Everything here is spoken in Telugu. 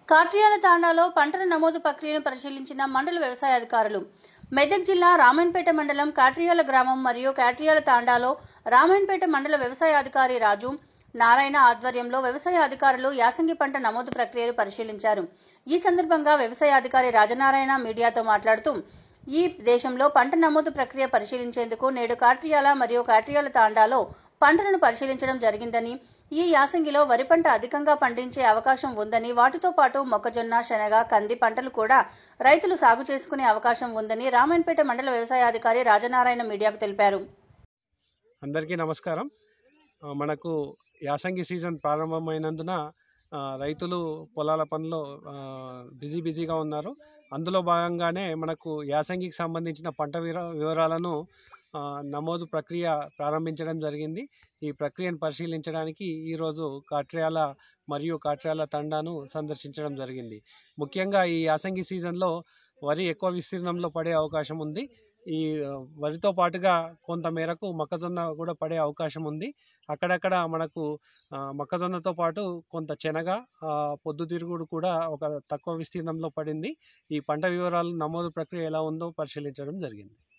కాట్రియాల తాండాలో పంటల నమోదు ప్రక్రియను పరిశీలించిన మండల వ్యవసాయ అధికారులు మెదక్ జిల్లా రామాయణపేట మండలం కాట్రియాల గ్రామం మరియు కాట్రియాల తాండాలో రామాయణపేట మండల వ్యవసాయ అధికారి రాజు నారాయణ ఆధ్వర్యంలో వ్యవసాయ అధికారులు యాసంగి పంట నమోదు ప్రక్రియను పరిశీలించారు ఈ సందర్భంగా వ్యవసాయ అధికారి రాజనారాయణ మీడియాతో మాట్లాడుతూ ఈ దేశంలో పంట నమోదు ప్రక్రియ పరిశీలించేందుకు నేడు కాట్రియాల మరియు కాట్రియాల తాండాలో పంటలను పరిశీలించడం జరిగిందని ఈ యాసంగిలో వరి పంట అధికంగా పండించే అవకాశం ఉందని వాటితో పాటు మొక్కజొన్న శనగ కంది పంటలు కూడా రైతులు సాగు చేసుకునే అవకాశం ఉందని రామాయణపేట మండల వ్యవసాయాధికారి రాజనారాయణ మీడియాకు తెలిపారు అందరికీ నమస్కారం ఆ, మనకు యాసంగి సీజన్ ప్రారంభమైనందున ఆ, రైతులు పొలాల పనిలో ఆ, బిజీ బిజీగా ఉన్నారు అందులో భాగంగానే మనకు యాసంగికి సంబంధించిన పంట విర- వివరాలను ఆ, నమోదు ప్రక్రియ ప్రారంభించడం జరిగింది ఈ ప్రక్రియను పరిశీలించడానికి ఈరోజు కాట్ర్యాల మరియు కాట్ర్యాల తండాను సందర్శించడం జరిగింది ముఖ్యంగా ఈ యాసంగి సీజన్లో వరి ఎక్కువ విస్తీర్ణంలో పడే అవకాశం ఉంది ఈ ఆ, వరితో పాటుగా కొంత మేరకు మొక్కజొన్న కూడా పడే అవకాశం ఉంది అక్కడక్కడ మనకు ఆ, మొక్కజొన్నతో పాటు కొంత శనగ ఆ, పొద్దుతిరుగుడు కూడా ఒక తక్కువ విస్తీర్ణంలో పడింది ఈ పంట వివరాలు నమోదు ప్రక్రియ ఎలా ఉందో పరిశీలించడం జరిగింది